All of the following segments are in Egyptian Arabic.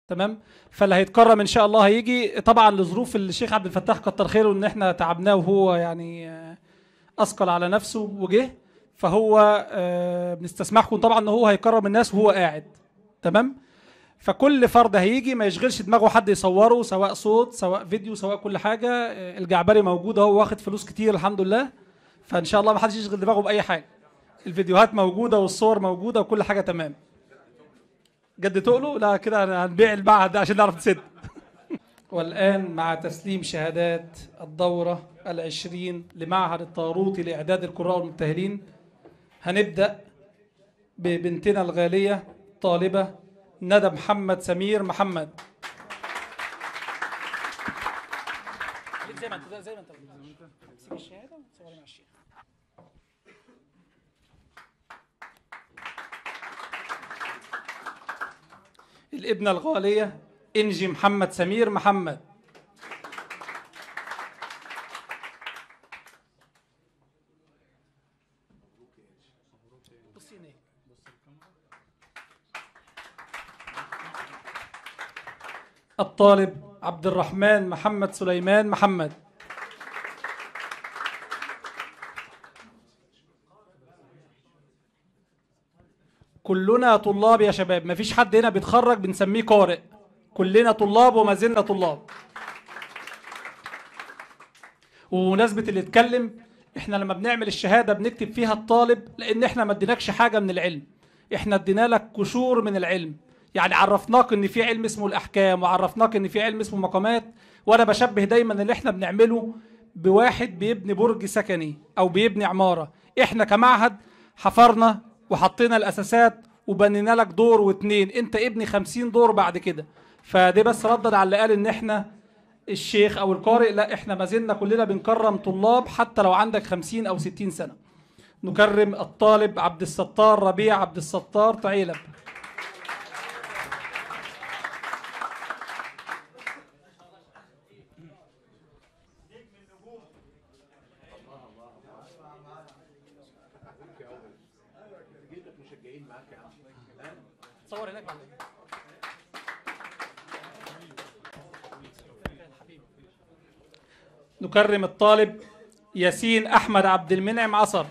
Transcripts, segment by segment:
تمام فاللي هيتكرم ان شاء الله هيجي طبعا لظروف الشيخ عبد الفتاح كتر خيره ان احنا تعبناه وهو يعني آه، اثقل على نفسه وجه فهو آه، بنستسمحكم طبعا ان هو هيكرم الناس وهو قاعد تمام فكل فرد هيجي ما يشغلش دماغه حد يصوره سواء صوت سواء فيديو سواء كل حاجه آه، الجعبري موجود اهو واخد فلوس كتير الحمد لله فان شاء الله ما حدش يشغل دماغه باي حاجه الفيديوهات موجوده والصور موجوده وكل حاجه تمام جد تقله لا كده هنبيع المعهد عشان نعرف نسد والآن مع تسليم شهادات الدورة العشرين لمعهد الطاروطي لإعداد القراء والمبتهلين هنبدأ ببنتنا الغالية طالبة ندى محمد سمير محمد زي ما انت زي ما انت سيب الشهادة وتصوري مع الشيخ الابنة الغالية إنجي محمد سمير محمد بصي هنا. الطالب عبد الرحمن محمد سليمان محمد كلنا طلاب يا شباب مفيش حد هنا بيتخرج بنسميه قارئ كلنا طلاب وما زلنا طلاب ومناسبة اللي اتكلم احنا لما بنعمل الشهادة بنكتب فيها الطالب لان احنا ما اديناكش حاجة من العلم احنا ادينا لك قشور من العلم يعني عرفناك ان في علم اسمه الاحكام وعرفناك ان في علم اسمه مقامات وانا بشبه دايما اللي احنا بنعمله بواحد بيبني برج سكني او بيبني عمارة احنا كمعهد حفرنا وحطينا الاساسات وبنينا لك دور واتنين انت ابني خمسين دور بعد كده فده بس ردا على اللي قال ان احنا الشيخ او القارئ لا احنا ما زلنا كلنا بنكرم طلاب حتى لو عندك خمسين او ستين سنة نكرم الطالب عبد الستار ربيع عبد الستار تعيلب صور هناك بعد نكرم الطالب ياسين احمد عبد المنعم عصر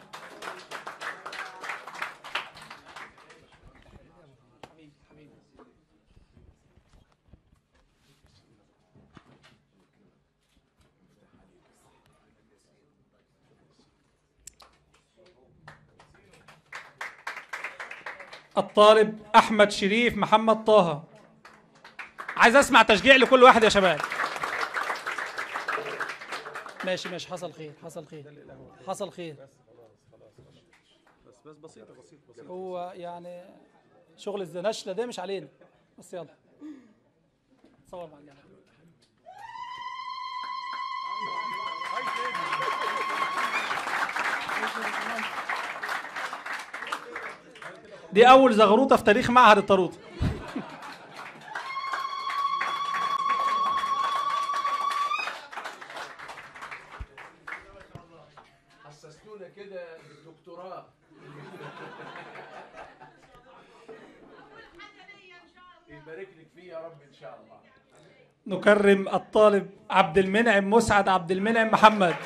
الطالب احمد شريف محمد طه عايز اسمع تشجيع لكل واحد يا شباب ماشي ماشي حصل خير حصل خير حصل خير بس بس بسيطة بسيطة بسيطة هو يعني شغل الزناشله ده مش علينا بس يلا صور مع الجماعه دي اول زغروطه في تاريخ معهد الطاروت حسستونا كده بالدكتوراه يبارك لك فيه يا رب ان شاء الله نكرم الطالب عبد المنعم مسعد عبد المنعم محمد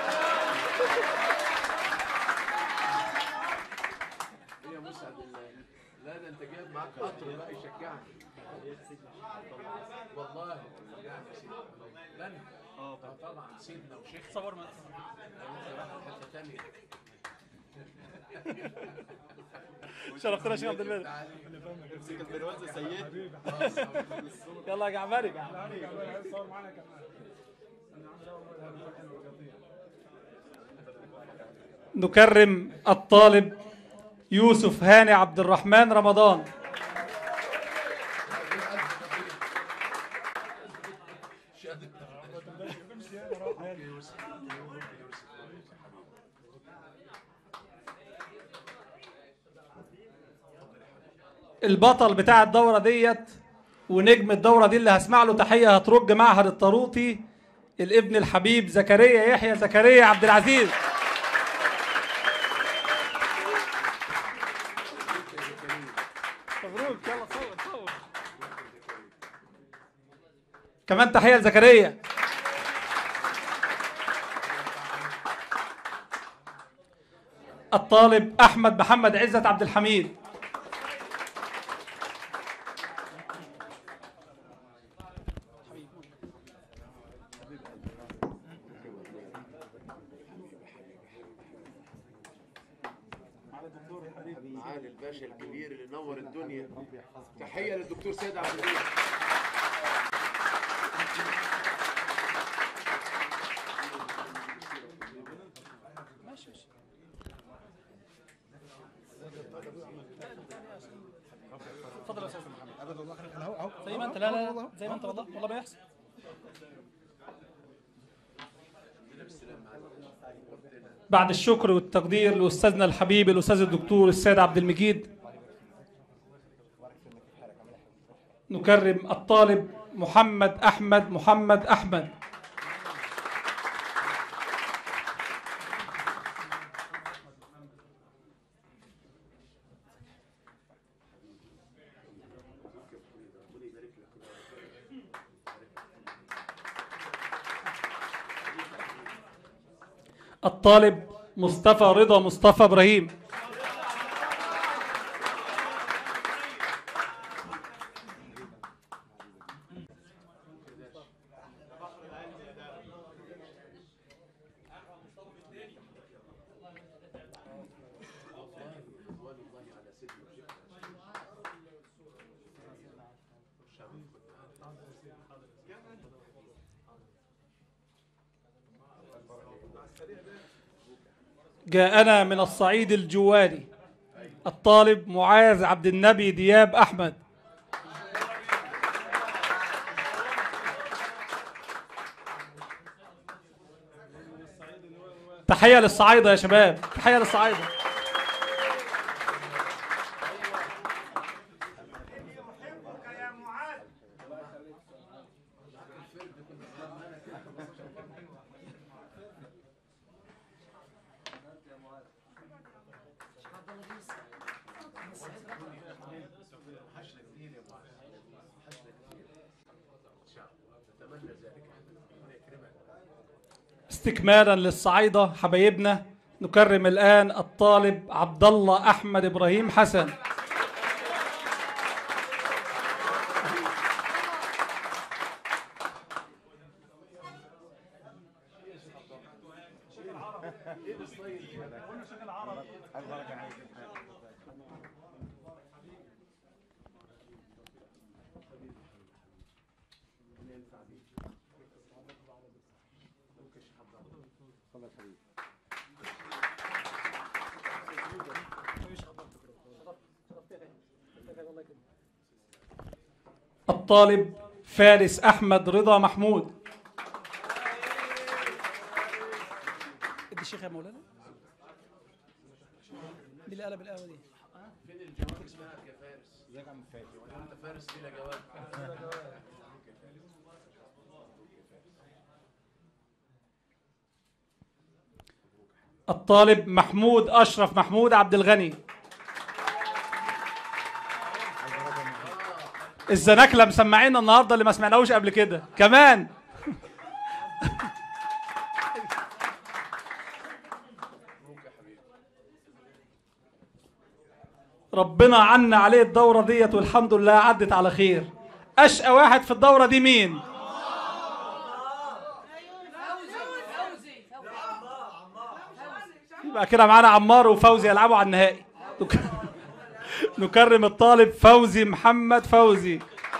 ايه يا مسعد الله لا ده انت جايب معاك قطر بقى يشجعك والله يعني سيدنا لن اه طبعا سيدنا وشيخ صور معاك. حته ثانيه شرفتنا يا شيخ عبد المنعم امسك البرواز يا سيد يلا يا جعفري نكرم الطالب يوسف هاني عبد الرحمن رمضان البطل بتاع الدورة ديت ونجم الدورة دي اللي هسمع له تحية هترج معهد الطاروطي الابن الحبيب زكريا يحيى زكريا عبد العزيز مبروك يلا صور صور كمان تحيه لزكريا الطالب احمد محمد عزت عبد الحميد معالي الباشا الكبير اللي نور الدنيا تحيه للدكتور سيد عبد الحميد اتفضل يا استاذ محمد زي ما انت لا لا لا زي ما انت والله والله ما يحصل بعد الشكر والتقدير لاستاذنا الحبيب الاستاذ الدكتور السيد عبد المجيد نكرم الطالب محمد احمد محمد احمد الطالب مصطفى رضا مصطفى ابراهيم جاءنا من الصعيد الجواري الطالب معاذ عبد النبي دياب احمد تحيه للصعايده يا شباب تحيه للصعايده استكمالا للصعايده حبايبنا نكرم الان الطالب عبد الله احمد ابراهيم حسن الطالب فارس احمد رضا محمود ادي الشيخ يا مولانا مين اللي قلب القهوه دي فين الجواب اسمها يا فارس ازيك يا عم فارس انت فارس بلا جواب الطالب محمود اشرف محمود عبد الغني الزناكله مسمعين النهارده اللي ما سمعناهوش قبل كده كمان ربنا عنا عليه الدوره ديت والحمد لله عدت على خير اشقى واحد في الدوره دي مين يبقى كده معانا عمار وفوزي يلعبوا على النهائي نك- نكرم الطالب فوزي محمد فوزي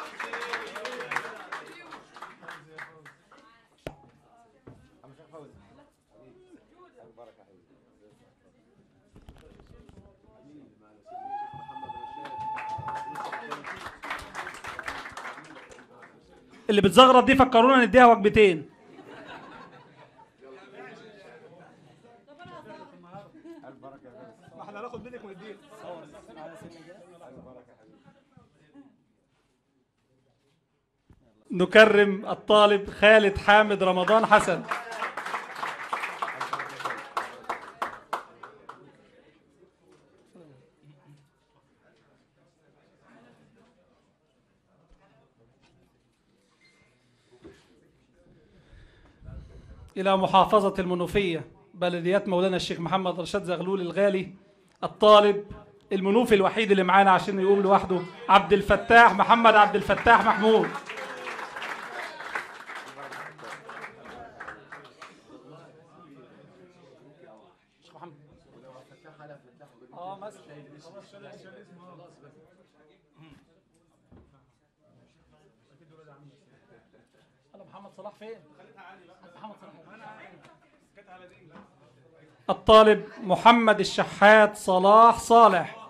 اللي بتزغرط دي فكرونا نديها وجبتين احنا هناخد منك ونديك نكرم الطالب خالد حامد رمضان حسن إلى محافظة المنوفية بلديات مولانا الشيخ محمد رشاد زغلول الغالي الطالب المنوفي الوحيد اللي معانا عشان يقوم لوحده عبد الفتاح محمد عبد الفتاح محمود اه مثلا انا محمد صلاح فين؟ محمد صلاح الطالب محمد الشحات صلاح صالح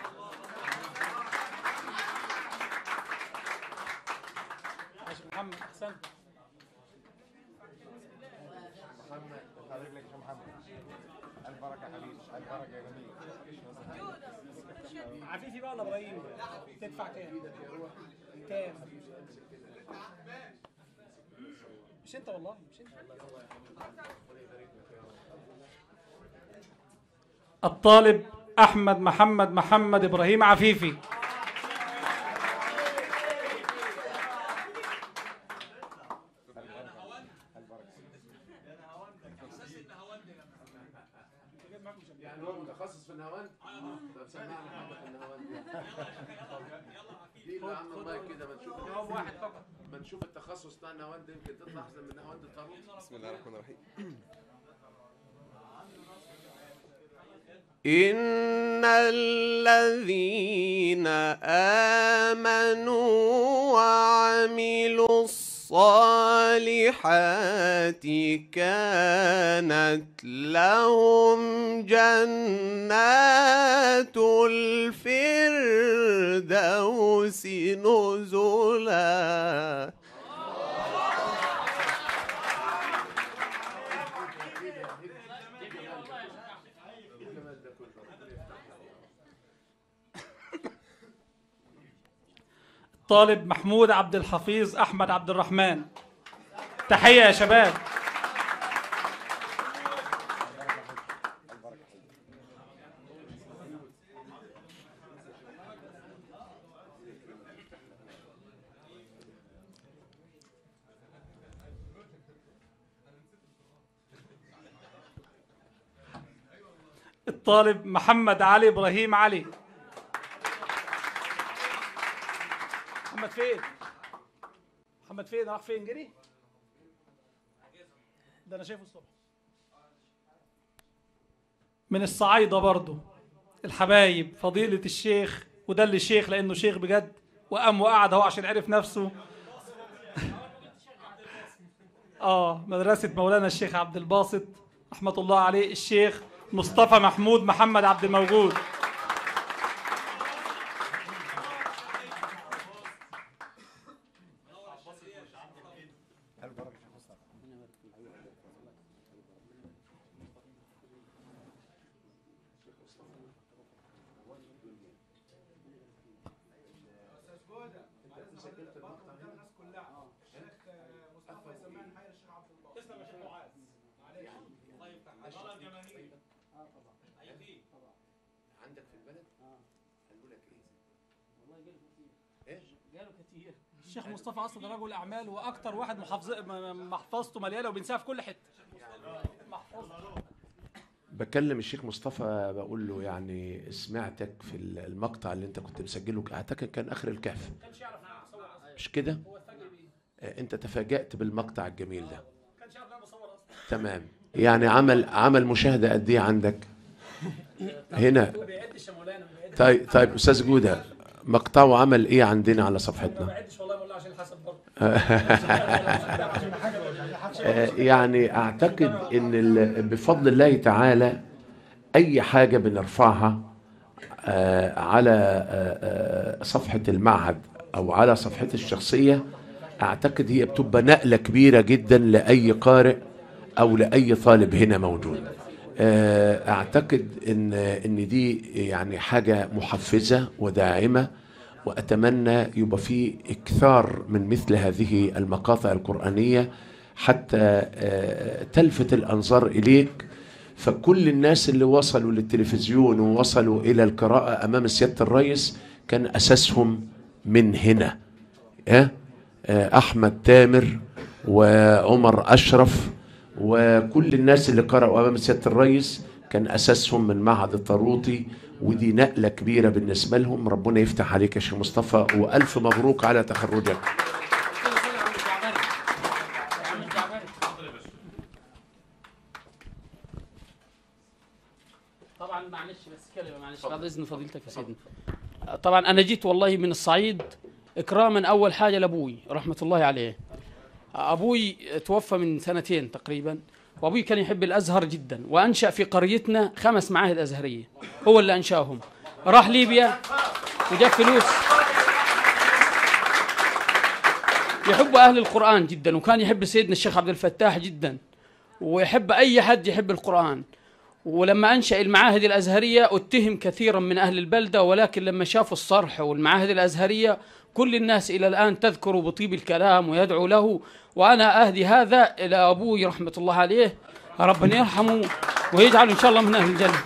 ماشي محمد احسنت البركه حبيبي البركه جميل عفيفي بقى ولا ابراهيم؟ تدفع كام؟ كام؟ مش انت والله مش انت الطالب احمد محمد محمد ابراهيم عفيفي يعني هو متخصص في النهوان؟ طب سمعنا حاجه في النهوان دي اللي عنده مايك كده ما نشوف واحد فقط ما نشوف التخصص بتاع النهوان ده يمكن تطلع احسن من النهوان ده طبعا بسم الله الرحمن الرحيم إن الذين آمنوا وعملوا الصالحات كانت لهم جنات الفردوس نزلا طالب محمود عبد الحفيظ احمد عبد الرحمن تحيه يا شباب الطالب محمد علي ابراهيم علي محمد فين محمد فين راح فين جري ده انا شايفه الصبح من الصعايدة برضو الحبايب فضيلة الشيخ وده اللي الشيخ لأنه شيخ بجد وقام وقعد اهو عشان عرف نفسه اه مدرسة مولانا الشيخ عبد الباسط رحمة الله عليه الشيخ مصطفى محمود محمد عبد الموجود البركه شيخ مصطفى عندك في البلد؟ قالوا لك ايه؟ جاله كتير الشيخ مصطفى اصلا رجل اعمال واكتر واحد محافظ م- محفظته مليانه وبينساها في كل حته بكلم الشيخ مصطفى بقول له يعني سمعتك في المقطع اللي انت كنت مسجله اعتقد كان اخر الكهف كانش يعرف يصور مش كده؟ هو اتفاجئ بيه آه، انت تفاجأت بالمقطع الجميل ده كانش يعرف انا بصور اصلا تمام يعني عمل عمل مشاهدة قد ايه عندك؟ هنا هو بيعدش يا مولانا ما بيعدش طيب طيب استاذ جودة مقطعه عمل ايه عندنا على ما صفحتنا؟ بعدش والله بقول له عشان الحسب برضه آه، يعني اعتقد ان ال- بفضل الله تعالى اي حاجه بنرفعها آه، على آه، آه، صفحه المعهد او على صفحتي الشخصيه اعتقد هي بتبقى نقله كبيره جدا لاي قارئ او لاي طالب هنا موجود آه، اعتقد ان ان دي يعني حاجه محفزه وداعمه واتمنى يبقى في اكثار من مثل هذه المقاطع القرانيه حتى آه، تلفت الانظار اليك فكل الناس اللي وصلوا للتلفزيون ووصلوا الى القراءه امام سياده الرئيس كان اساسهم من هنا آه، آه، احمد تامر وعمر اشرف وكل الناس اللي قرأوا أمام سيادة الرئيس كان أساسهم من معهد الطاروطي ودي نقلة كبيرة بالنسبة لهم ربنا يفتح عليك يا شيخ مصطفى وألف مبروك على تخرجك طبعا معلش بس كلمه معلش بعد اذن فضيلتك يا سيدنا طبعا انا جيت والله من الصعيد اكراما اول حاجه لابوي رحمه الله عليه ابوي توفى من سنتين تقريبا وابوي كان يحب الازهر جدا وانشا في قريتنا خمس معاهد ازهريه هو اللي انشاهم راح ليبيا وجاب فلوس يحب اهل القران جدا وكان يحب سيدنا الشيخ عبد الفتاح جدا ويحب اي حد يحب القران ولما أنشأ المعاهد الأزهرية اتهم كثيرا من أهل البلدة ولكن لما شافوا الصرح والمعاهد الأزهرية كل الناس إلى الآن تذكر بطيب الكلام ويدعو له وأنا أهدي هذا إلى أبوي رحمة الله عليه ربنا يرحمه ويجعله إن شاء الله من أهل الجنة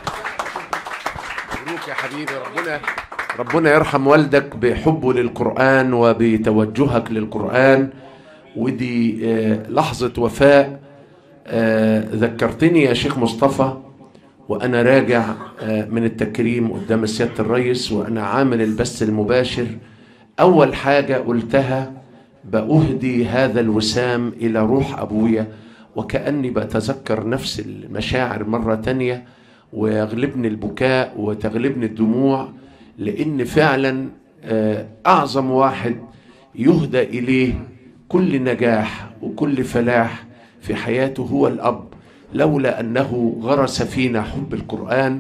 مبروك يا حبيبي ربنا ربنا يرحم والدك بحبه للقرآن وبتوجهك للقرآن ودي آه، لحظة وفاء آه، ذكرتني يا شيخ مصطفى وأنا راجع آه، من التكريم قدام سيادة الرئيس وأنا عامل البث المباشر أول حاجة قلتها بأهدي هذا الوسام إلى روح أبويا وكأني بتذكر نفس المشاعر مرة تانية ويغلبني البكاء وتغلبني الدموع لأن فعلا آه، أعظم واحد يهدى إليه كل نجاح وكل فلاح في حياته هو الأب لولا أنه غرس فينا حب القرآن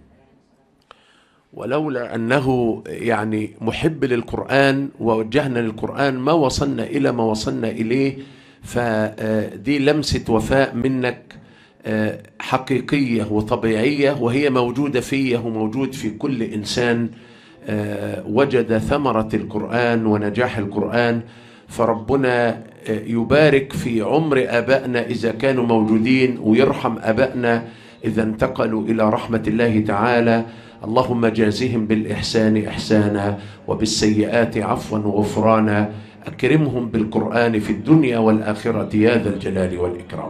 ولولا أنه يعني محب للقرآن ووجهنا للقرآن ما وصلنا إلى ما وصلنا إليه فدي لمسة وفاء منك آه، حقيقية وطبيعية وهي موجودة فيه وموجود في كل إنسان آه، وجد ثمرة القرآن ونجاح القرآن فربنا آه، يبارك في عمر آبائنا إذا كانوا موجودين ويرحم آبائنا إذا انتقلوا إلى رحمة الله تعالى اللهم جازهم بالإحسان إحسانا وبالسيئات عفوا وغفرانا أكرمهم بالقرآن في الدنيا والآخرة يا ذا الجلال والإكرام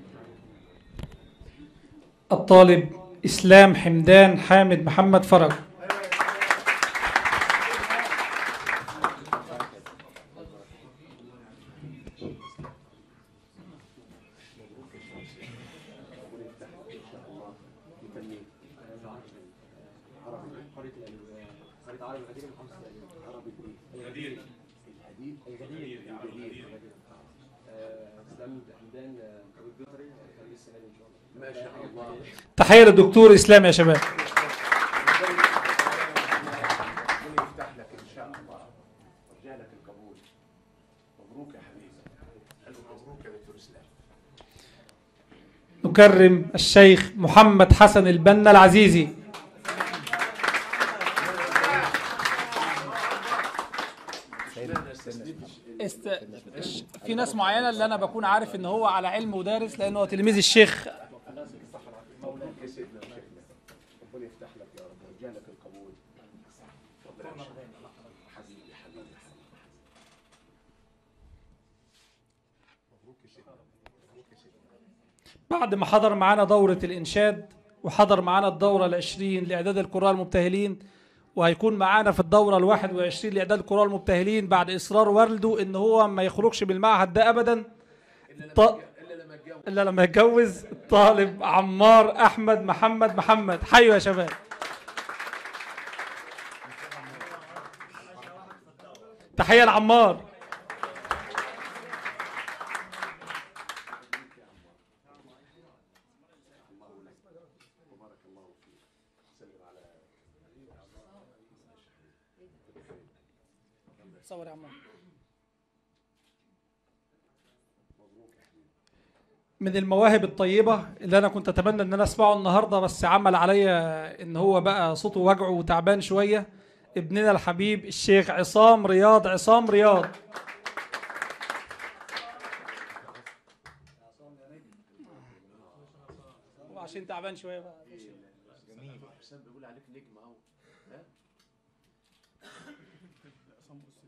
الطالب إسلام حمدان حامد محمد فرج تحية للدكتور إسلام يا شباب يفتح لك إن شاء الله رجالك القبول مبروك يا حبيبي ألف مبروك يا دكتور إسلام نكرم الشيخ محمد حسن البنا العزيزي است... في ناس معينة اللي أنا بكون عارف إن هو على علم ودارس لأنه هو تلميذ الشيخ مبروك يا سيدنا وشيخنا ربنا يفتح لك يا رب رجالك القبول اتفضل يا شيخ. حبيبي حبيبي حبيبي مبروك يا سيدنا مبروك يا سيدنا بعد ما حضر معانا دورة الإنشاد وحضر معانا الدورة العشرين لإعداد القراء المبتهلين وهيكون معانا في الدورة الواحد وعشرين لإعداد القراء المبتهلين بعد إصرار والده إن هو ما يخرجش بالمعهد ده أبدا ط... إلا لما يتجوز الطالب عمار أحمد محمد محمد حيوا يا شباب تحية لعمار صور يا عمار من المواهب الطيبة اللي أنا كنت أتمنى إن أنا أسمعه النهاردة بس عمل عليا إن هو بقى صوته وجعه وتعبان شوية ابننا الحبيب الشيخ عصام رياض عصام رياض هو عشان تعبان شوية بقى حسام بيقول عليك نجم اهو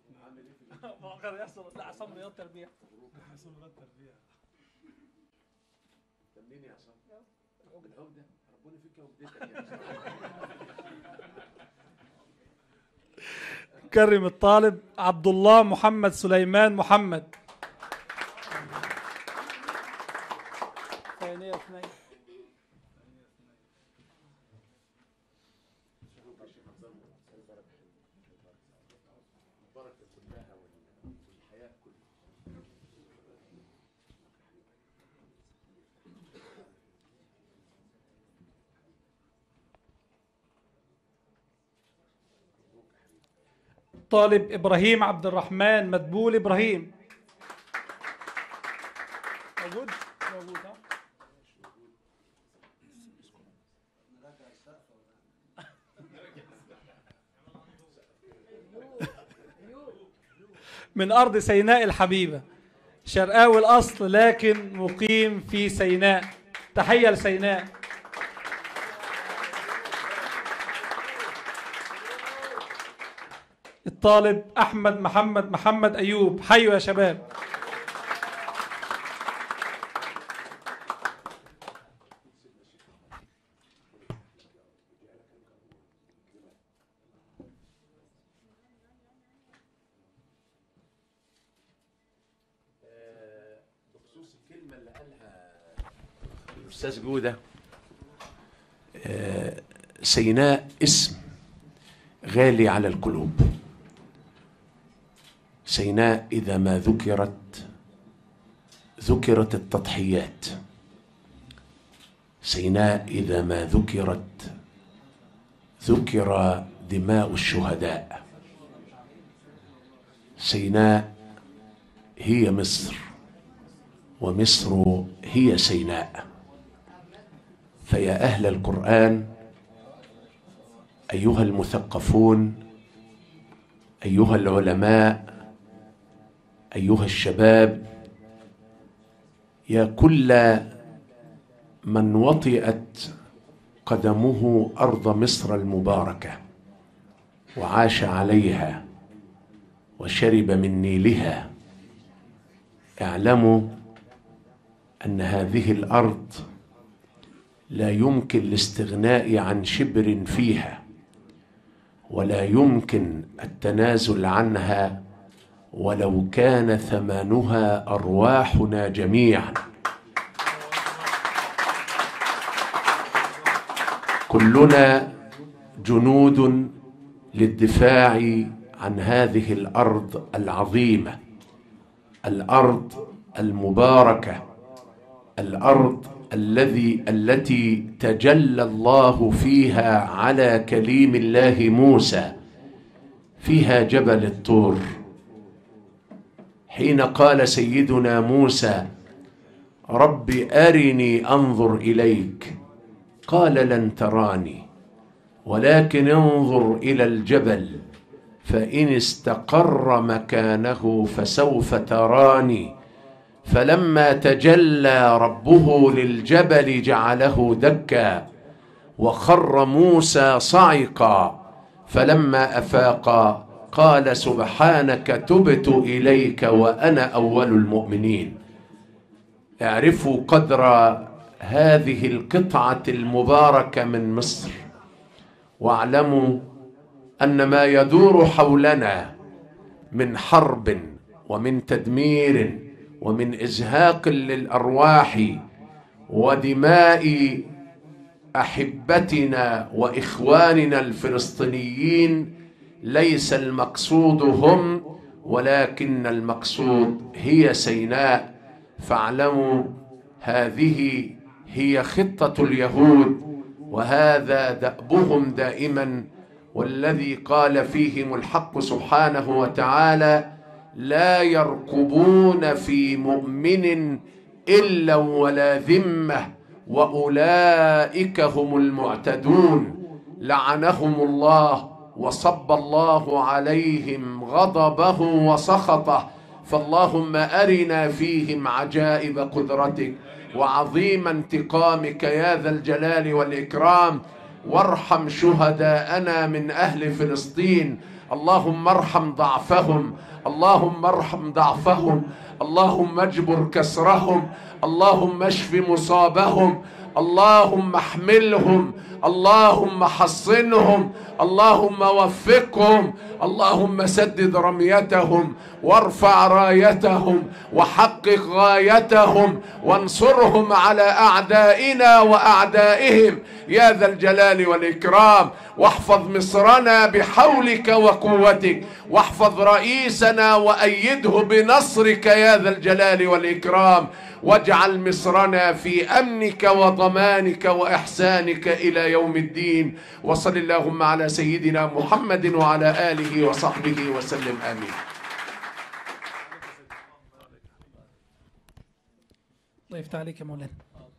لا عصام رياض تربية كرم الطالب عبد الله محمد سليمان محمد ثانية اثنين طالب ابراهيم عبد الرحمن مدبول ابراهيم موجود موجود ها من ارض سيناء الحبيبه شرقاوي الاصل لكن مقيم في سيناء تحيه لسيناء الطالب احمد محمد محمد ايوب حيوا يا شباب بخصوص الكلمة اللي قالها الأستاذ جودة آه، سيناء اسم غالي على القلوب سيناء إذا ما ذكرت ذكرت التضحيات سيناء إذا ما ذكرت ذكر دماء الشهداء سيناء هي مصر ومصر هي سيناء فيا اهل القران ايها المثقفون ايها العلماء ايها الشباب يا كل من وطئت قدمه ارض مصر المباركه وعاش عليها وشرب من نيلها اعلموا ان هذه الارض لا يمكن الاستغناء عن شبر فيها ولا يمكن التنازل عنها ولو كان ثمنها ارواحنا جميعا كلنا جنود للدفاع عن هذه الارض العظيمه الارض المباركه الارض الذي التي تجلى الله فيها على كليم الله موسى فيها جبل الطور حين قال سيدنا موسى رب ارني انظر اليك قال لن تراني ولكن انظر الى الجبل فان استقر مكانه فسوف تراني فلما تجلى ربه للجبل جعله دكا وخر موسى صعقا فلما افاق قال سبحانك تبت اليك وانا اول المؤمنين اعرفوا قدر هذه القطعه المباركه من مصر واعلموا ان ما يدور حولنا من حرب ومن تدمير ومن ازهاق للارواح ودماء احبتنا واخواننا الفلسطينيين ليس المقصود هم ولكن المقصود هي سيناء فاعلموا هذه هي خطه اليهود وهذا دأبهم دائما والذي قال فيهم الحق سبحانه وتعالى لا يرقبون في مؤمن الا ولا ذمه واولئك هم المعتدون لعنهم الله وصب الله عليهم غضبه وسخطه فاللهم ارنا فيهم عجائب قدرتك وعظيم انتقامك يا ذا الجلال والاكرام وارحم شهداءنا من اهل فلسطين اللهم ارحم ضعفهم اللهم ارحم ضعفهم اللهم اجبر كسرهم اللهم اشف مصابهم اللهم احملهم اللهم حصنهم اللهم وفقهم اللهم سدد رميتهم وارفع رايتهم وحقق غايتهم وانصرهم على اعدائنا واعدائهم يا ذا الجلال والاكرام واحفظ مصرنا بحولك وقوتك واحفظ رئيسنا وايده بنصرك يا ذا الجلال والاكرام واجعل مصرنا في امنك وضمانك واحسانك الى يوم الدين وصل اللهم على سيدنا محمد وعلى اله وصحبه وسلم امين الله يفتح عليك يا مولانا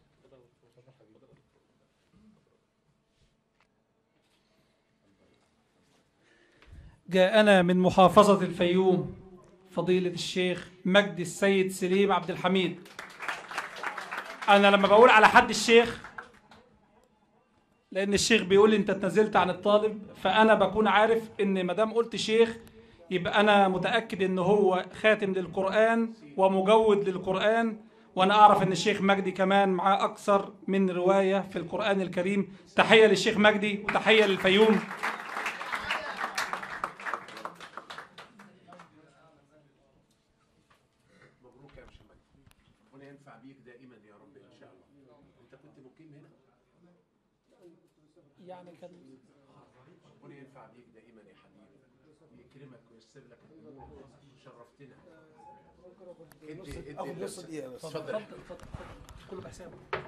جاءنا من محافظة الفيوم فضيلة الشيخ مجدي السيد سليم عبد الحميد أنا لما بقول على حد الشيخ لأن الشيخ بيقول لي أنت اتنزلت عن الطالب فأنا بكون عارف إن ما دام قلت شيخ يبقى أنا متأكد إن هو خاتم للقرآن ومجود للقرآن وأنا أعرف إن الشيخ مجدي كمان معاه أكثر من رواية في القرآن الكريم تحية للشيخ مجدي وتحية للفيوم مبروك يا محمد ربنا ينفع بيك دائما يا رب ان شاء الله انت كنت مقيم هنا يعني كان ربنا ينفع بيك دائما يا حبيبي يكرمك وييسر لك الامور شرفتنا ادي ادي نص دقيقه بس اتفضل كله بحسابه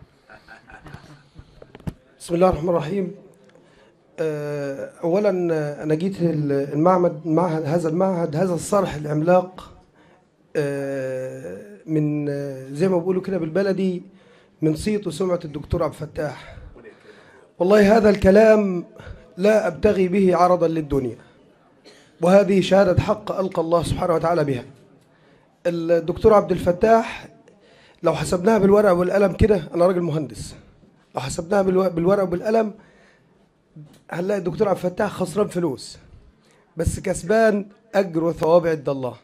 بسم الله الرحمن الرحيم آه، اولا آه، انا جيت ال- المعمد معهد هذا المعهد هذا الصرح العملاق آه، من آه، زي ما بيقولوا كده بالبلدي من صيت وسمعه الدكتور عبد الفتاح والله هذا الكلام لا ابتغي به عرضا للدنيا وهذه شهاده حق القى الله سبحانه وتعالى بها الدكتور عبد الفتاح لو حسبناها بالورقه والقلم كده انا راجل مهندس لو حسبناها بالو- بالورقه وبالقلم هنلاقي الدكتور عبد الفتاح خسران فلوس بس كسبان اجر وثواب عند الله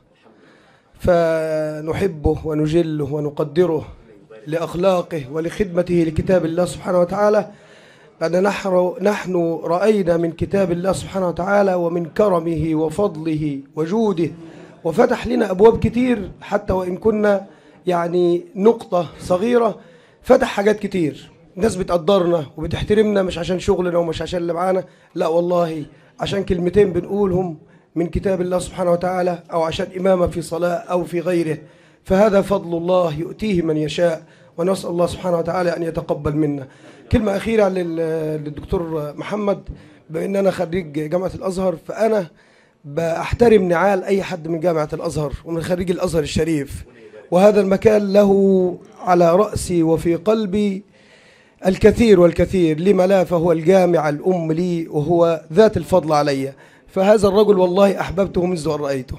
فنحبه ونجله ونقدره لاخلاقه ولخدمته لكتاب الله سبحانه وتعالى لأن نحن نحن رأينا من كتاب الله سبحانه وتعالى ومن كرمه وفضله وجوده وفتح لنا أبواب كتير حتى وإن كنا يعني نقطة صغيرة فتح حاجات كتير الناس بتقدرنا وبتحترمنا مش عشان شغلنا ومش عشان اللي معانا لا والله عشان كلمتين بنقولهم من كتاب الله سبحانه وتعالى أو عشان إمامة في صلاة أو في غيره فهذا فضل الله يؤتيه من يشاء ونسأل الله سبحانه وتعالى أن يتقبل منا كلمة أخيرة لل- للدكتور محمد بما أن أنا خريج جامعة الأزهر فأنا بأحترم نعال أي حد من جامعة الأزهر ومن خريج الأزهر الشريف وهذا المكان له على رأسي وفي قلبي الكثير والكثير لما لا فهو الجامع الأم لي وهو ذات الفضل علي فهذا الرجل والله أحببته منذ أن رأيته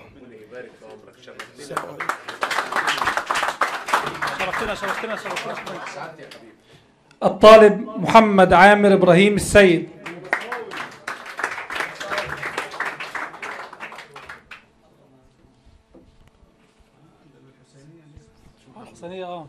شرفتنا شرفتنا شرفتنا الطالب محمد عامر ابراهيم السيد الحسينية اه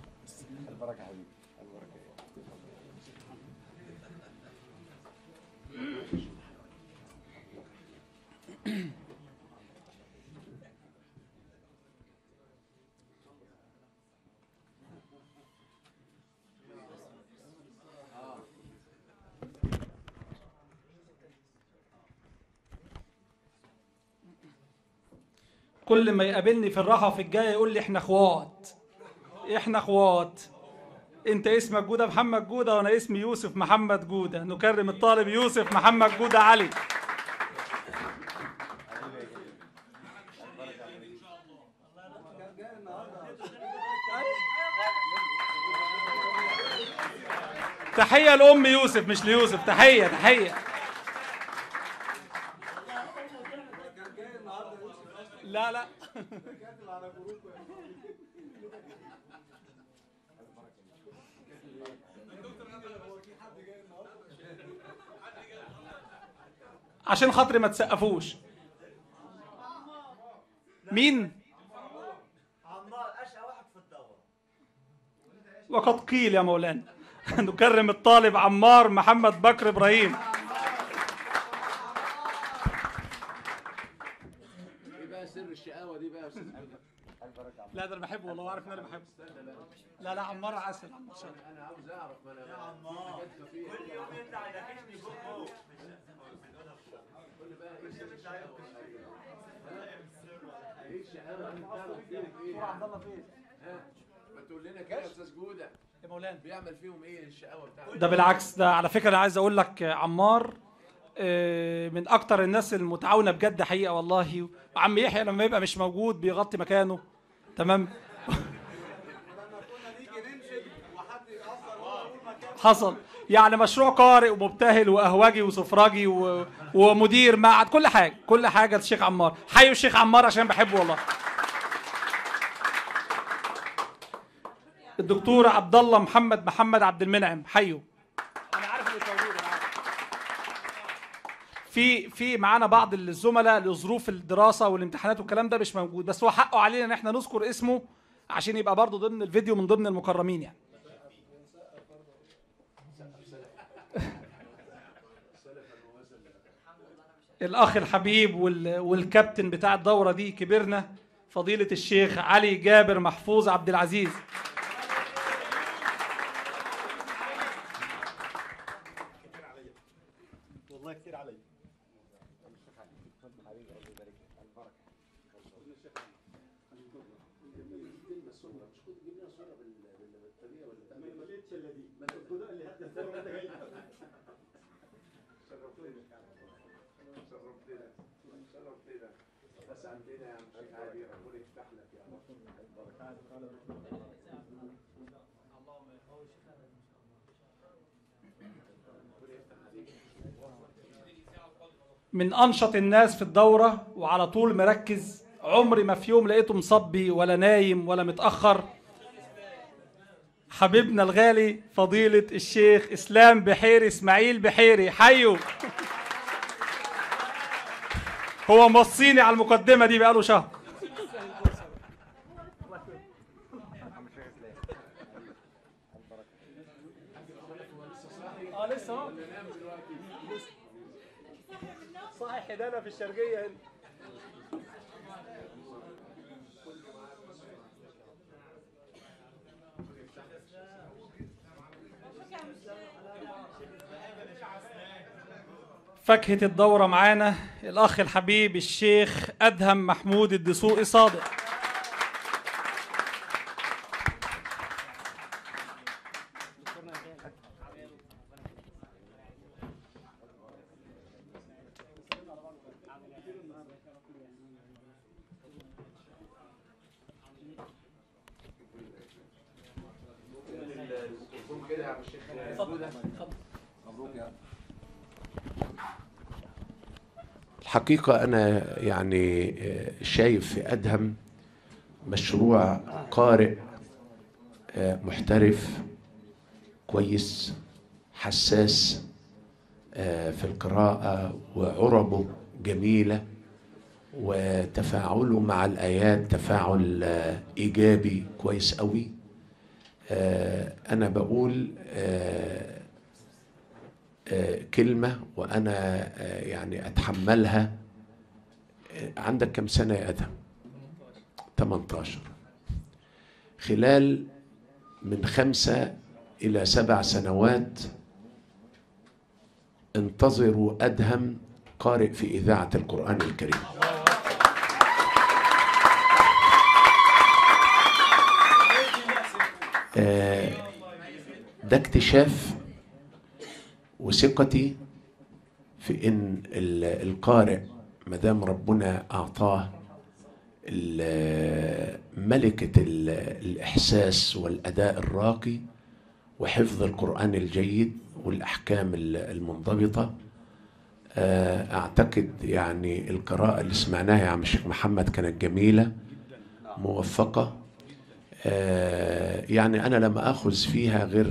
كل ما يقابلني في الراحة في الجاية يقول لي احنا اخوات احنا اخوات انت اسمك جودة محمد جودة وانا اسمي يوسف محمد جودة نكرم الطالب يوسف محمد جودة علي تحية لأم يوسف مش ليوسف تحية تحية لا لا عشان خاطري ما تسقفوش مين وقد قيل يا مولانا نكرم الطالب عمار محمد بكر ابراهيم ايه بقى سر الشقاوه دي بقى يا استاذ لا ده انا بحبه والله عارف ان انا بحبه لا لا عمار عسل عمار شاطر. انا عاوز اعرف ما انا ما تقول لنا كده يا استاذ جوده يا مولانا بيعمل فيهم ايه الشقاوه بتاعته ده بالعكس ده على فكره انا عايز اقول لك آه، عمار آه، من اكتر الناس المتعاونه بجد حقيقه والله وعم يحيى لما يبقى مش موجود بيغطي مكانه تمام حصل يعني مشروع قارئ ومبتهل واهواجي وسفراجي و... ومدير معهد كل حاجه كل حاجه الشيخ عمار حيوا الشيخ عمار عشان بحبه والله الدكتور عبد الله محمد محمد عبد المنعم حيوا انا عارف انك موجود أنا عارف. في في معانا بعض الزملاء لظروف الدراسه والامتحانات والكلام ده مش موجود بس هو حقه علينا ان احنا نذكر اسمه عشان يبقى برضه ضمن الفيديو من ضمن المكرمين يعني الاخ الحبيب وال... والكابتن بتاع الدوره دي كبرنا فضيله الشيخ علي جابر محفوظ عبد العزيز والله كتير علي من انشط الناس في الدوره وعلى طول مركز عمري ما في يوم لقيته مصبي ولا نايم ولا متاخر حبيبنا الغالي فضيله الشيخ اسلام بحيري اسماعيل بحيري حيو هو موصيني على المقدمه دي بقاله شهر اه لسه اهو صحيح حدانا في الشرقيه هنا فاكهة الدورة معانا الأخ الحبيب الشيخ أدهم محمود الدسوقي صادق الحقيقة أنا يعني شايف في أدهم مشروع قارئ محترف كويس حساس في القراءة وعربه جميلة وتفاعله مع الآيات تفاعل إيجابي كويس قوي أنا بقول كلمة وأنا يعني أتحملها عندك كم سنة يا أدهم 18 خلال من خمسة إلى سبع سنوات انتظروا أدهم قارئ في إذاعة القرآن الكريم ده اكتشاف وثقتي في ان القارئ ما دام ربنا اعطاه ملكه الاحساس والاداء الراقي وحفظ القران الجيد والاحكام المنضبطه اعتقد يعني القراءه اللي سمعناها يا عم الشيخ محمد كانت جميله موفقه يعني انا لم اخذ فيها غير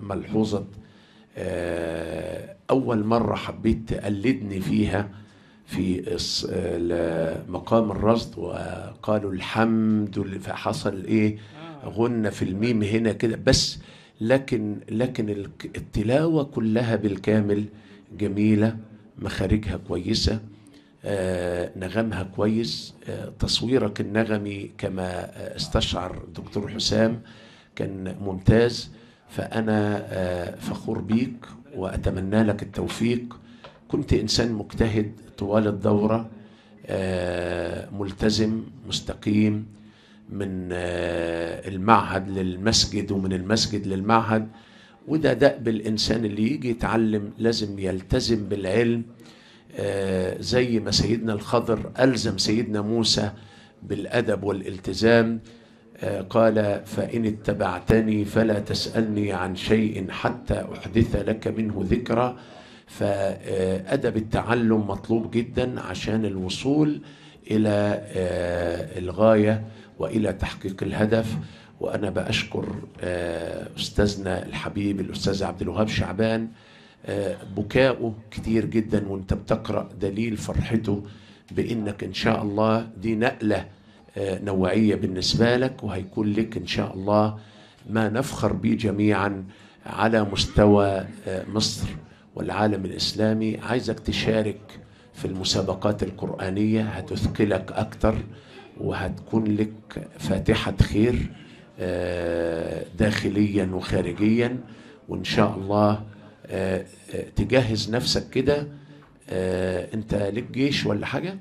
ملحوظه أول مرة حبيت تقلدني فيها في الص- ال- مقام الرصد وقالوا الحمد لله فحصل ايه غنى في الميم هنا كده بس لكن لكن الك- التلاوة كلها بالكامل جميلة مخارجها كويسة آه، نغمها كويس آه، تصويرك النغمي كما آه، استشعر دكتور حسام كان ممتاز فأنا آه، فخور بيك وأتمنى لك التوفيق كنت إنسان مجتهد طوال الدورة آه، ملتزم مستقيم من آه، المعهد للمسجد ومن المسجد للمعهد وده دأب الإنسان اللي يجي يتعلم لازم يلتزم بالعلم آه، زي ما سيدنا الخضر ألزم سيدنا موسى بالأدب والالتزام آه، قال فإن اتبعتني فلا تسألني عن شيء حتى أحدث لك منه ذكرى فأدب التعلم مطلوب جدا عشان الوصول إلى آه، الغاية وإلى تحقيق الهدف وأنا بأشكر آه، أستاذنا الحبيب الأستاذ عبد الوهاب شعبان آه، بكاؤه كتير جدا وانت بتقرأ دليل فرحته بانك ان شاء الله دي نقلة آه، نوعية بالنسبة لك وهيكون لك ان شاء الله ما نفخر به جميعا على مستوى آه، مصر والعالم الاسلامي عايزك تشارك في المسابقات القرآنية هتثقلك اكتر وهتكون لك فاتحة خير آه، داخليا وخارجيا وان شاء الله آه، آه، تجهز نفسك كده آه، انت ليك جيش ولا حاجه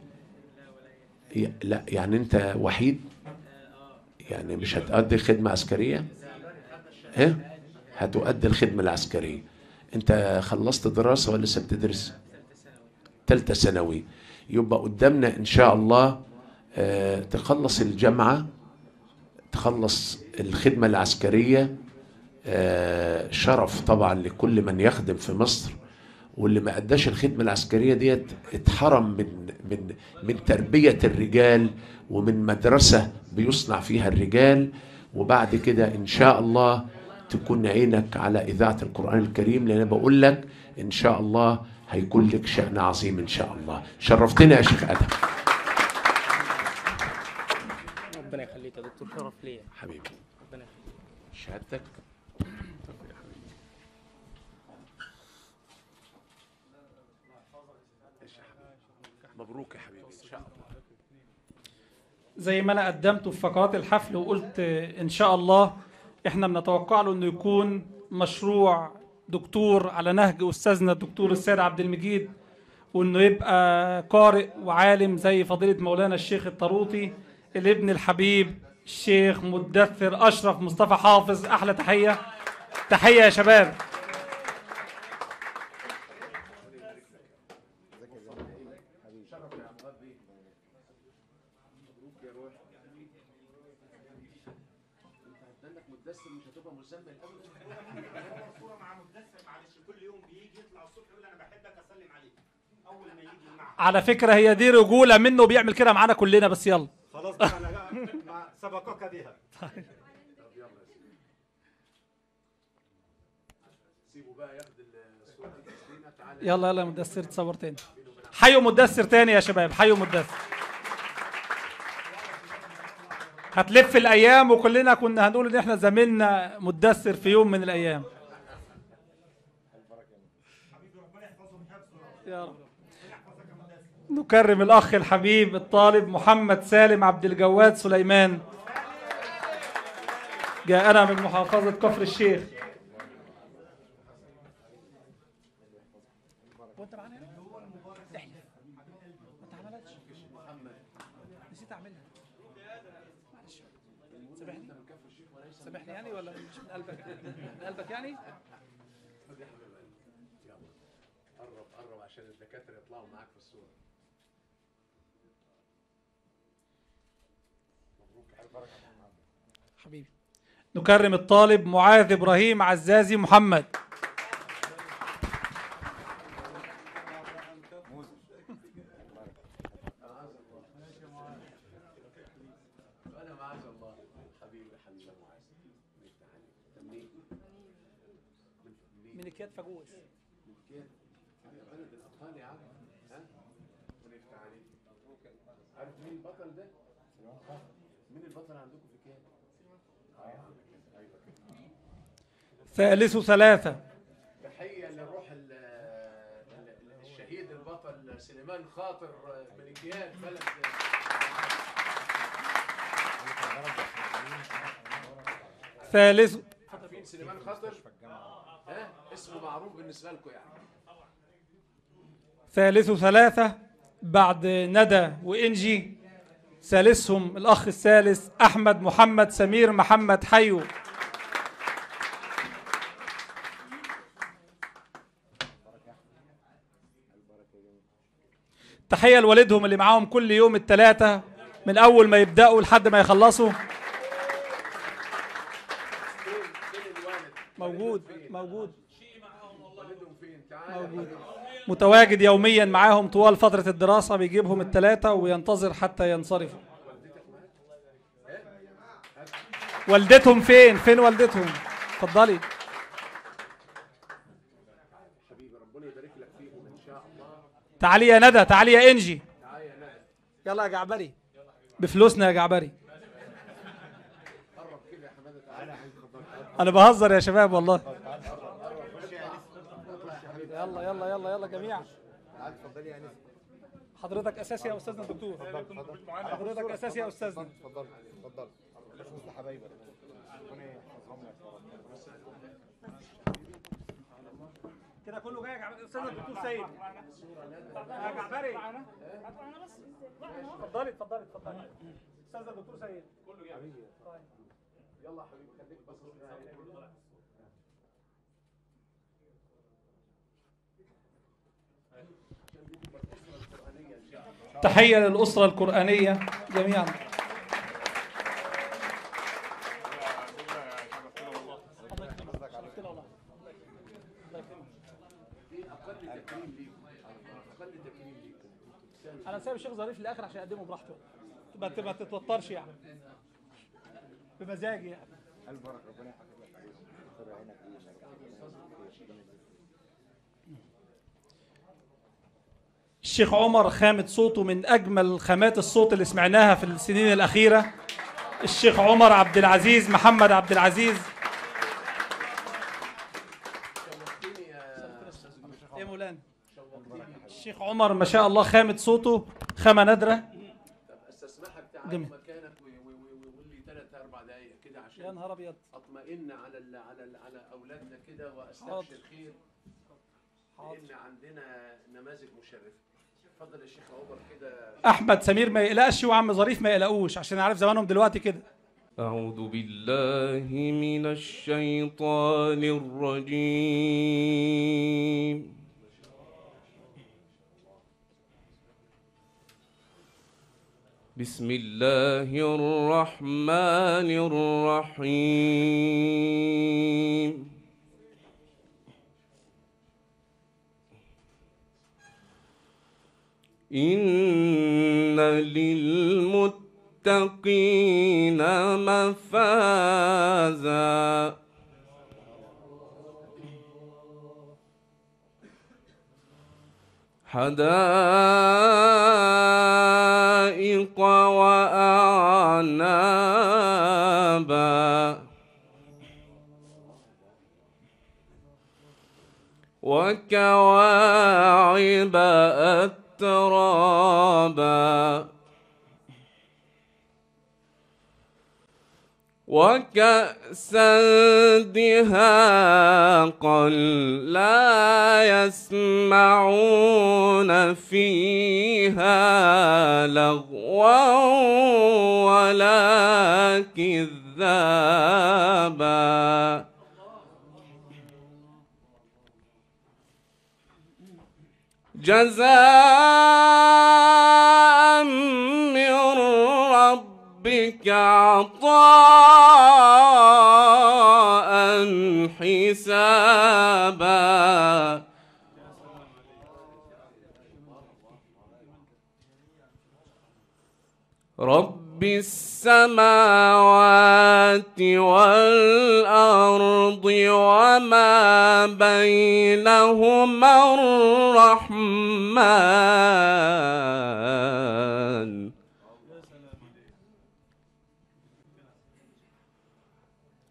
ي- لا يعني انت وحيد يعني مش هتأدي خدمة عسكرية ايه هتؤدي الخدمة العسكرية انت خلصت دراسة ولا لسه بتدرس تالتة ثانوي يبقى قدامنا ان شاء الله آه، تخلص الجامعة تخلص الخدمة العسكرية آه، شرف طبعا لكل من يخدم في مصر واللي ما اداش الخدمه العسكريه ديت اتحرم من من من تربيه الرجال ومن مدرسه بيصنع فيها الرجال وبعد كده ان شاء الله تكون عينك على اذاعه القران الكريم لان أنا بقول لك ان شاء الله هيكون لك شأن عظيم ان شاء الله شرفتنا يا شيخ ادم ربنا يخليك يا دكتور شرف ليا حبيبي ربنا يخليك شهادتك مبروك يا حبيبي ان شاء الله زي ما انا قدمته في فقرات الحفل وقلت آه، ان شاء الله احنا بنتوقع له انه يكون مشروع دكتور على نهج استاذنا الدكتور السيد عبد المجيد وانه يبقى قارئ وعالم زي فضيله مولانا الشيخ الطروطي الابن الحبيب الشيخ مدثر اشرف مصطفى حافظ احلى تحيه تحيه يا شباب على فكره هي دي رجوله منه بيعمل كده معانا كلنا بس يلا خلاص بقى انا ما سبقك بها يلا يلا يا مدثر تصور تاني حيوا مدثر تاني يا شباب حيوا مدثر هتلف الايام وكلنا كنا هنقول ان احنا زميلنا مدثر في يوم من الايام يا رب. نكرم الاخ الحبيب الطالب محمد سالم عبد الجواد سليمان جاءنا من محافظة كفر الشيخ وانت معانا هنا؟ احلف ما اتعملتش نسيت اعملها معلش سامحني سامحني يعني ولا مش من قلبك من قلبك يعني قرب قرب عشان الدكاتره يطلعوا معاك في الصوره حبيبي نكرم الطالب معاذ ابراهيم عزازي محمد انا معاذ الله حبيبي حبيبي معاذ منين من كيات فجوز بلد الاطفال يا عم ها عارف مين البطل ده؟ مين البطل عندكم في كام؟ ثالث ثلاثة تحية للروح ال- ال- الشهيد البطل سليمان خاطر ملكيان بلد ثالث عارفين سليمان خاطر؟ ها؟ اسمه معروف بالنسبة لكم يعني ثالث ثلاثة بعد ندى وإنجي ثالثهم الأخ الثالث أحمد محمد سمير محمد حيو تحية لوالدهم اللي معاهم كل يوم الثلاثة من أول ما يبدأوا لحد ما يخلصوا موجود موجود والدهم فين؟ تعال موجود متواجد يوميا معاهم طوال فترة الدراسة بيجيبهم الثلاثة وينتظر حتى ينصرفوا والدتهم فين فين والدتهم اتفضلي حبيبي ربنا يبارك لك فيهم ان شاء الله تعالي يا ندى تعالي يا انجي يلا يا جعبري بفلوسنا يا جعبري انا بهزر يا شباب والله يلا يلا يلا يلا جميعا اتفضلي يا انس حضرتك اساسي يا استاذنا الدكتور حضرتك اساسي يا استاذنا اتفضل اتفضل مش وسط حبايبك ربنا يحفظهم لك يا رب كده كله جاي يا جعبري استاذنا الدكتور سيد يا جعبري اتفضلي اتفضلي اتفضلي استاذنا الدكتور سيد كله جاي يلا حبيبي خليك بس تحية للأسرة القرآنية جميعا أنا سايب الشيخ ظريف للآخر عشان أقدمه براحته ما ت- ما تتوترش يعني بمزاجي يعني البركه ربنا يحفظك يستر عينك لينا يا رب. ربنا يجزيك خير. الشيخ عمر خامة صوته من أجمل خامات الصوت اللي سمعناها في السنين الأخيرة الشيخ عمر عبد العزيز محمد عبد العزيز يا مولانا الشيخ عمر ما شاء الله خامة صوته خامة نادرة استسمحك تعال جميل. مكانك و- و- و- وقول لي ثلاث اربع دقائق كده يا عشان نهار أبيض اطمئن على ال على ال على اولادنا كده حاضر. واستبشر خير لان عندنا نماذج مشرفه اتفضل يا شيخ عمر كده أحمد سمير ما يقلقش وعم ظريف ما يقلقوش عشان عارف زمانهم دلوقتي كده أعوذ بالله من الشيطان الرجيم بسم الله الرحمن الرحيم إن للمتقين مفازا حدائق وأعنابا وكواعب أترابا وكأسا دهاقا لا يسمعون فيها لغوا ولا كذابا جزاء من ربك عطاء حسابا رب السماوات والأرض وما بينهما الرحمن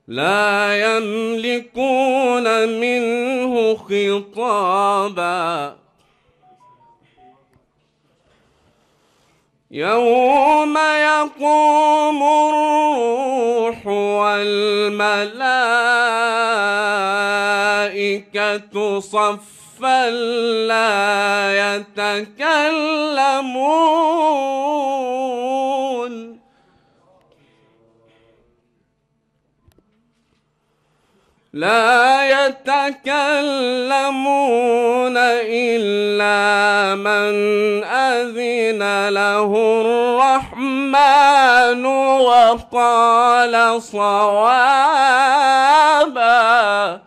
لا يملكون منه خطابا يوم يقوم الروح والملائكة صفا لا يتكلمون لا يتكلمون إلا من أذن له الرحمن وقال صوابا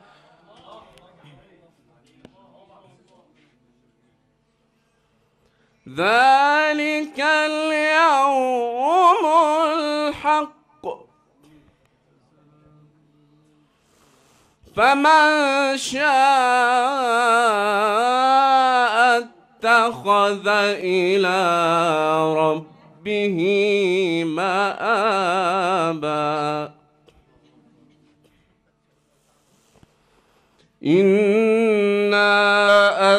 ذلك اليوم الحق فمن شاء اتخذ إلى ربه مآبا إنا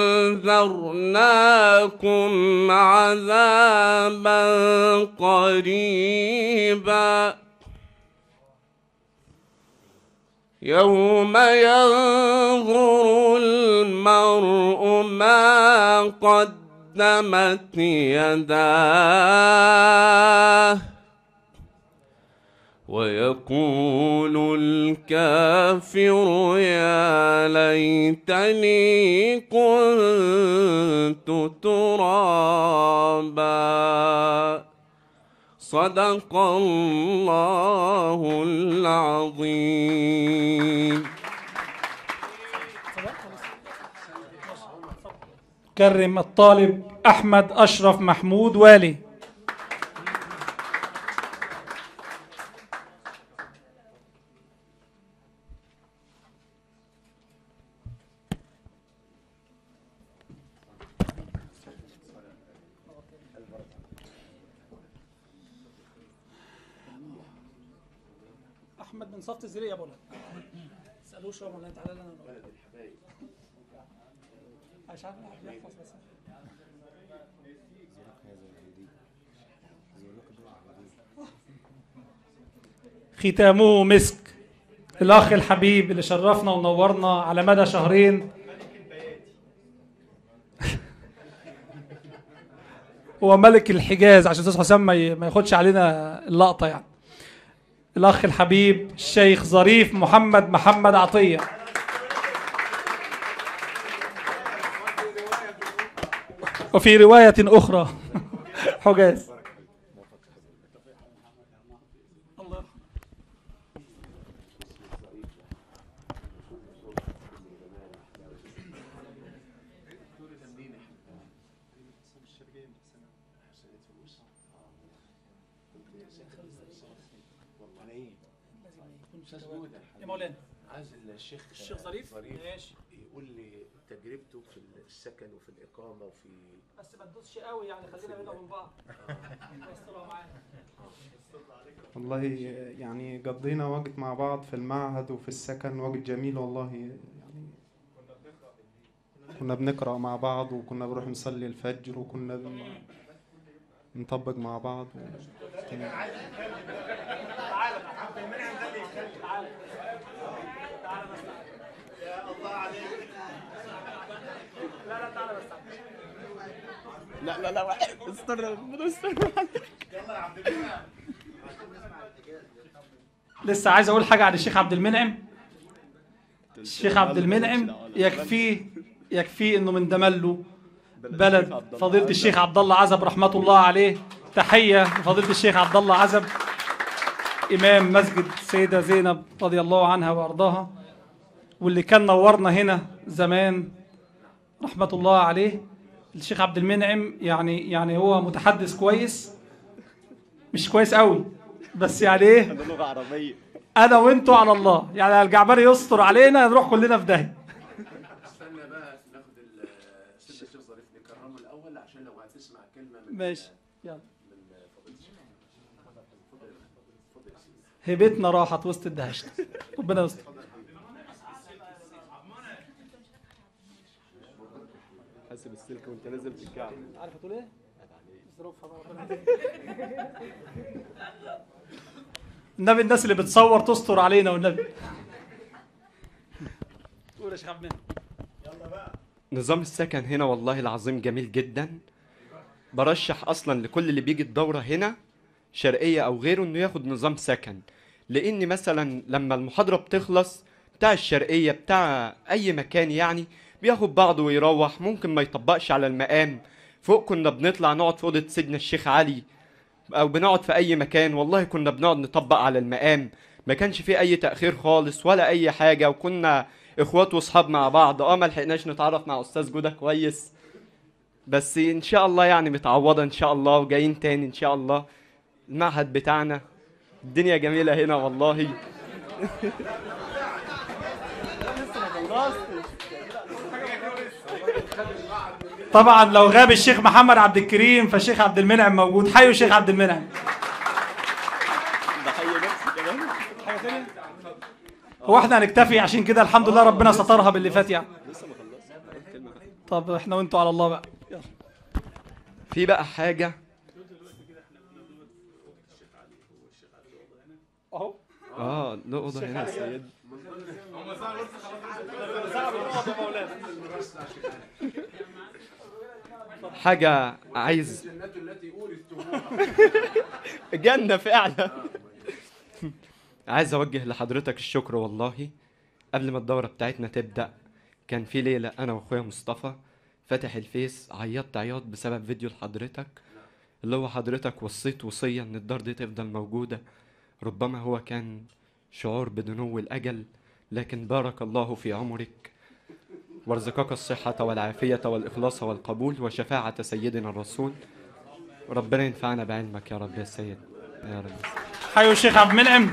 أنذرناكم عذابا قريبا يوم ينظر المرء ما قدمت يداه ويقول الكافر يا ليتني كنت ترابا صدق الله العظيم كرم الطالب أحمد أشرف محمود والي أحمد من صفت الزرية يا بولا اسألوش هو ولا تعالى لنا مش عارف يحفظ بس ختامه مسك الأخ الحبيب اللي شرفنا ونورنا على مدى شهرين هو ملك الحجاز عشان أستاذ حسام ما ي- ما ياخدش علينا اللقطة يعني الأخ الحبيب الشيخ ظريف محمد محمد عطية وفي رواية أخرى حجاز يا مولانا عايز الشيخ الشيخ ظريف ماشي يقول لي تجربته في السكن وفي الإقامة وفي بس ما تدوسش قوي يعني خلينا بينا وبين بعض يسترها معانا والله يعني قضينا وقت مع بعض في المعهد وفي السكن وقت جميل والله يعني كنا بنقرأ مع بعض وكنا بنروح نصلي الفجر وكنا بن- نطبق مع بعض لا لا لا استنى استنى لسه عايز اقول حاجه عن الشيخ عبد المنعم الشيخ عبد المنعم يكفيه يكفيه انه من دمله بلد فضيله الشيخ عبد الله عزب رحمه الله عليه تحيه لفضيله الشيخ عبد الله عزب امام مسجد السيده زينب رضي الله عنها وارضاها واللي كان نورنا هنا زمان رحمه الله عليه الشيخ عبد المنعم يعني يعني هو متحدث كويس مش كويس قوي بس يعني ايه لغه عربيه انا وانتوا على الله يعني الجعبري يستر علينا نروح كلنا في داهيه استنى بقى ناخد السيد الشيخ ظريف نكرمه الأول عشان لو هتسمع كلمة من ماشي يلا هيبتنا راحت وسط الدهشت ربنا يستر حاسب السلك وانت نازل في الكعب عارف هتقول ايه؟ النبي الناس اللي بتصور تستر علينا والنبي قول يا شيخ عبد المنعم نظام السكن هنا والله العظيم جميل جدا برشح اصلا لكل اللي بيجي الدوره هنا شرقيه او غيره انه ياخد نظام سكن لان مثلا لما المحاضره بتخلص بتاع الشرقيه بتاع اي مكان يعني بياخد بعضه ويروح ممكن ما يطبقش على المقام فوق كنا بنطلع نقعد في اوضه سجن الشيخ علي او بنقعد في اي مكان والله كنا بنقعد نطبق على المقام ما كانش فيه اي تاخير خالص ولا اي حاجه وكنا اخوات واصحاب مع بعض اه ما لحقناش نتعرف مع استاذ جوده كويس بس ان شاء الله يعني متعوضه ان شاء الله وجايين تاني ان شاء الله المعهد بتاعنا الدنيا جميله هنا والله طبعا لو غاب الشيخ محمد عبد الكريم فالشيخ عبد المنعم موجود حيوا الشيخ عبد المنعم هو احنا هنكتفي عشان كده الحمد لله ربنا سترها باللي فات يعني طب احنا وانتوا على الله بقى يلا. في بقى حاجه اهو اه له اوضه هنا يا سيد حاجه عايز جنة فعلا عايز اوجه لحضرتك الشكر والله قبل ما الدورة بتاعتنا تبدأ كان في ليلة انا واخويا مصطفى فاتح الفيس عيطت عياط بسبب فيديو لحضرتك اللي هو حضرتك وصيت وصية ان الدار دي تفضل موجودة ربما هو كان شعور بدنو الأجل لكن بارك الله في عمرك وارزقك الصحة والعافية والإخلاص والقبول وشفاعة سيدنا الرسول ربنا ينفعنا بعلمك يا رب يا سيد يا رب حيوا الشيخ عبد المنعم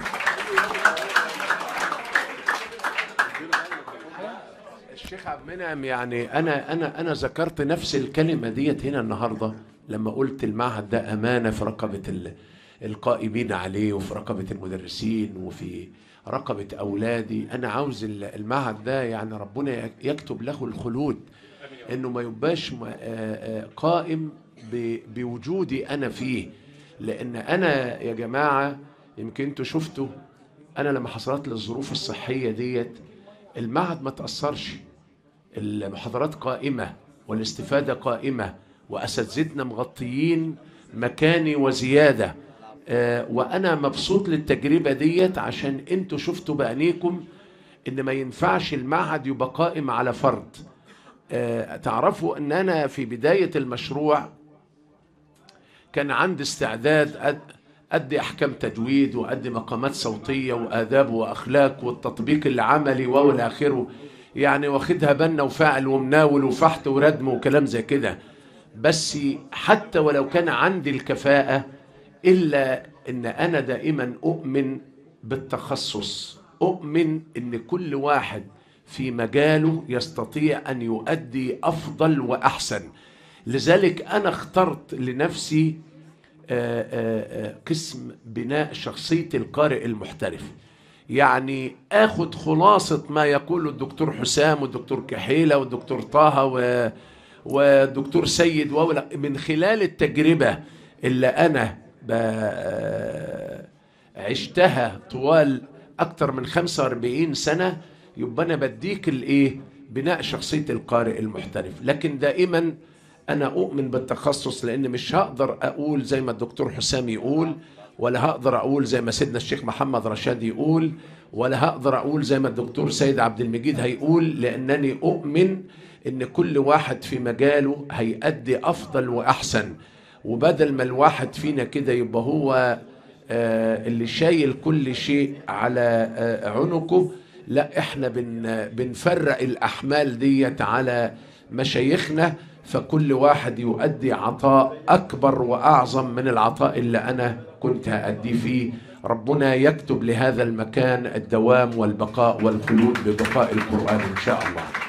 الشيخ عبد المنعم يعني انا انا انا ذكرت نفس الكلمه ديت هنا النهارده لما قلت المعهد ده امانه في رقبه ال- القائمين عليه وفي رقبه المدرسين وفي رقبه اولادي انا عاوز ال- المعهد ده يعني ربنا يكتب له الخلود انه ما يبقاش م- آه، آه، قائم ب- بوجودي انا فيه لان انا يا جماعه يمكن انتوا شفتوا انا لما حصلت لي الظروف الصحيه ديت المعهد ما تاثرش المحاضرات قائمه والاستفاده قائمه واساتذتنا مغطيين مكاني وزياده آه، وانا مبسوط للتجربه ديت عشان انتوا شفتوا بعينيكم ان ما ينفعش المعهد يبقى قائم على فرد آه، تعرفوا ان انا في بدايه المشروع كان عندي استعداد أد- أدي أحكام تجويد وأدي مقامات صوتية وآداب وأخلاق والتطبيق العملي وإلى آخره يعني واخدها بنا وفاعل ومناول وفحت وردم وكلام زي كده بس حتى ولو كان عندي الكفاءة إلا إن أنا دائما أؤمن بالتخصص أؤمن إن كل واحد في مجاله يستطيع أن يؤدي أفضل وأحسن لذلك أنا اخترت لنفسي آه، آه، آه، قسم بناء شخصية القارئ المحترف يعني اخد خلاصة ما يقوله الدكتور حسام والدكتور كحيلة والدكتور طه و... والدكتور سيد وولا من خلال التجربة اللي انا ب... عشتها طوال اكتر من 45 سنة يبقى انا بديك الايه بناء شخصية القارئ المحترف لكن دائما انا اؤمن بالتخصص لان مش هقدر اقول زي ما الدكتور حسام يقول ولا هقدر اقول زي ما سيدنا الشيخ محمد رشاد يقول ولا هقدر اقول زي ما الدكتور سيد عبد المجيد هيقول لانني اؤمن ان كل واحد في مجاله هيأدي افضل واحسن وبدل ما الواحد فينا كده يبقى هو آه، اللي شايل كل شيء على آه، عنقه لا احنا بن بنفرق الاحمال ديت على مشايخنا فكل واحد يؤدي عطاء اكبر واعظم من العطاء اللي انا كنت هاديه فيه ربنا يكتب لهذا المكان الدوام والبقاء والخلود ببقاء القران ان شاء الله